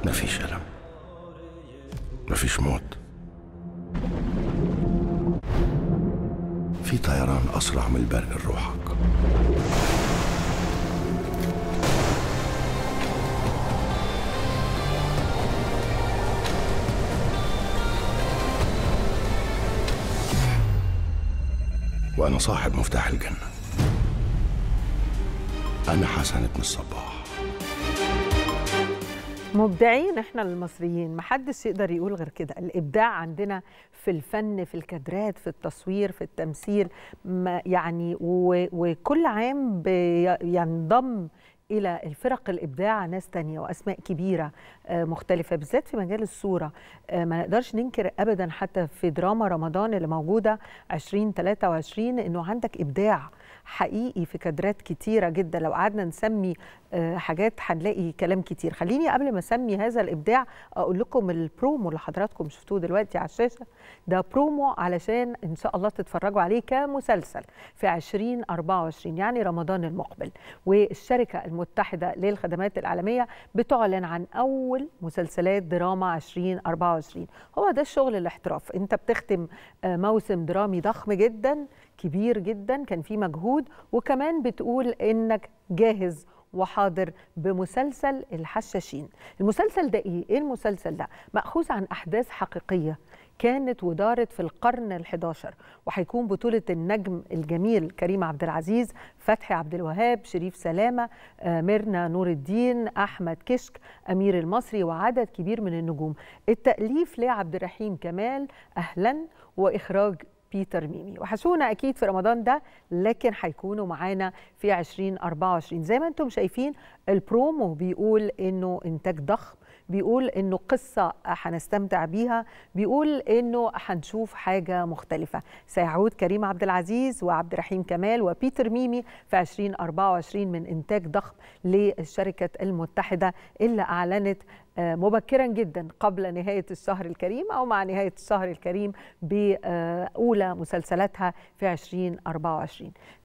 مفيش ألم مفيش موت في طيران أسرع من البرق لروحك وأنا صاحب مفتاح الجنة أنا حسن بن الصباح مبدعين احنا المصريين محدش يقدر يقول غير كده الابداع عندنا في الفن في الكادرات في التصوير في التمثيل ما يعني و وكل عام بينضم الى الفرق الابداع ناس تانية واسماء كبيره مختلفه بالذات في مجال الصوره ما نقدرش ننكر ابدا حتى في دراما رمضان اللي موجوده 2023 انه عندك ابداع حقيقي في كادرات كتيرة جدا لو قعدنا نسمي حاجات هنلاقي كلام كتير خليني قبل ما اسمي هذا الابداع اقول لكم البرومو اللي حضراتكم شفتوه دلوقتي على الشاشه ده برومو علشان ان شاء الله تتفرجوا عليه كمسلسل في 2024 يعني رمضان المقبل والشركه المتحده للخدمات العالميه بتعلن عن اول مسلسلات دراما 2024 هو ده الشغل الاحتراف انت بتختم موسم درامي ضخم جدا كبير جدا كان فيه مجهود وكمان بتقول انك جاهز وحاضر بمسلسل الحشاشين المسلسل ده ايه ايه المسلسل ده ماخوذ عن احداث حقيقيه كانت ودارت في القرن ال11 وهيكون بطولة النجم الجميل كريم عبد العزيز فتحي عبد الوهاب شريف سلامة ميرنا نور الدين أحمد كشك أمير المصري وعدد كبير من النجوم التأليف لعبد الرحيم كمال أهلا وإخراج بيتر ميمي وحشونا اكيد في رمضان ده لكن هيكونوا معانا في 2024 زي ما انتم شايفين البرومو بيقول انه انتاج ضخم بيقول انه قصه هنستمتع بيها بيقول انه هنشوف حاجه مختلفه سيعود كريم عبد العزيز وعبد الرحيم كمال وبيتر ميمي في 2024 من انتاج ضخم للشركه المتحده اللي اعلنت مبكرا جدا قبل نهايه الشهر الكريم او مع نهايه الشهر الكريم باولى مسلسلاتها في 2024